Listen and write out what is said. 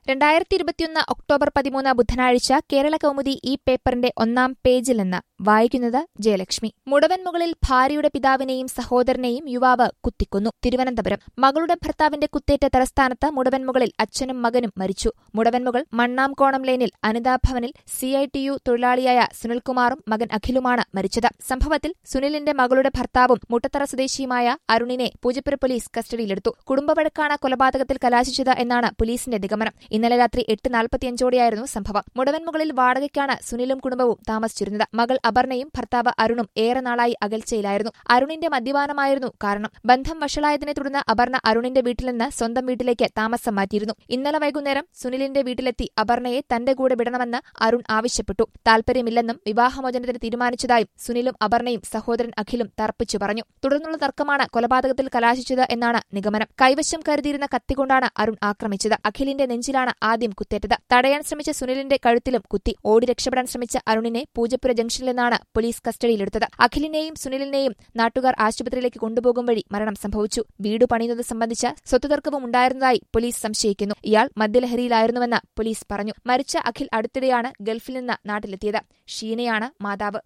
രണ്ടായിരത്തി ഇരുപത്തിയൊന്ന് ഒക്ടോബർ പതിമൂന്ന് ബുധനാഴ്ച കേരള കൗമുദി ഈ പേപ്പറിന്റെ ഒന്നാം പേജിൽ നിന്ന് വായിക്കുന്നത് ജയലക്ഷ്മി മുടവൻ മുകളിൽ ഭാര്യയുടെ പിതാവിനെയും സഹോദരനെയും യുവാവ് കുത്തിക്കൊന്നു തിരുവനന്തപുരം മകളുടെ ഭർത്താവിന്റെ കുത്തേറ്റ തലസ്ഥാനത്ത് മുടവൻ മുകളിൽ അച്ഛനും മകനും മരിച്ചു മുടവൻമുകൾ മണ്ണാംകോണം ലെയിനിൽ അനിതാഭവനിൽ സി ഐ ടി യു തൊഴിലാളിയായ സുനിൽകുമാറും മകൻ അഖിലുമാണ് മരിച്ചത് സംഭവത്തിൽ സുനിലിന്റെ മകളുടെ ഭർത്താവും മുട്ടത്തറ സ്വദേശിയുമായ അരുണിനെ പൂജപ്പുര പോലീസ് കസ്റ്റഡിയിലെടുത്തു കുടുംബവഴക്കാണ് കൊലപാതകത്തിൽ കലാശിച്ചത് എന്നാണ് പോലീസിന്റെ നിഗമനം ഇന്നലെ രാത്രി എട്ട് നാൽപ്പത്തിയഞ്ചോടെയായിരുന്നു സംഭവം മുടവൻമുകളിൽ വാടകയ്ക്കാണ് സുനിലും കുടുംബവും താമസിച്ചിരുന്നത് മകൾ അപർണയും ഭർത്താവ് അരുണും ഏറെ നാളായി അകൽച്ചയിലായിരുന്നു അരുണിന്റെ മദ്യപാനമായിരുന്നു കാരണം ബന്ധം വഷളായതിനെ തുടർന്ന് അപർണ അരുണിന്റെ വീട്ടിൽ നിന്ന് സ്വന്തം വീട്ടിലേക്ക് താമസം മാറ്റിയിരുന്നു ഇന്നലെ വൈകുന്നേരം സുനിലിന്റെ വീട്ടിലെത്തി അപർണയെ തന്റെ കൂടെ വിടണമെന്ന് അരുൺ ആവശ്യപ്പെട്ടു താൽപര്യമില്ലെന്നും വിവാഹമോചനത്തിന് തീരുമാനിച്ചതായും സുനിലും അപർണയും സഹോദരൻ അഖിലും തർപ്പിച്ചു പറഞ്ഞു തുടർന്നുള്ള തർക്കമാണ് കൊലപാതകത്തിൽ കലാശിച്ചത് എന്നാണ് നിഗമനം കൈവശം കരുതിയിരുന്ന കത്തികൊണ്ടാണ് അരുൺ ആക്രമിച്ചത് അഖിലിന്റെ നെഞ്ചിലാണ് ആദ്യം കുത്തേറ്റത് തടയാൻ ശ്രമിച്ച സുനിലിന്റെ കഴുത്തിലും കുത്തി ഓടി രക്ഷപ്പെടാൻ ശ്രമിച്ച അരുണിനെ പൂജപ്പുര ജംഗ്ഷനിൽ നിന്നാണ് പോലീസ് കസ്റ്റഡിയിലെടുത്തത് അഖിലിനെയും സുനിലിനെയും നാട്ടുകാർ ആശുപത്രിയിലേക്ക് കൊണ്ടുപോകും വഴി മരണം സംഭവിച്ചു വീട് പണിയുന്നത് സംബന്ധിച്ച സ്വത്തുതർക്കവും ഉണ്ടായിരുന്നതായി പോലീസ് സംശയിക്കുന്നു ഇയാൾ മദ്യലഹരിയിലായിരുന്നുവെന്ന് പോലീസ് പറഞ്ഞു മരിച്ച അഖിൽ അടുത്തിടെയാണ് ഗൾഫിൽ നിന്ന് നാട്ടിലെത്തിയത് ഷീനയാണ് മാതാവ്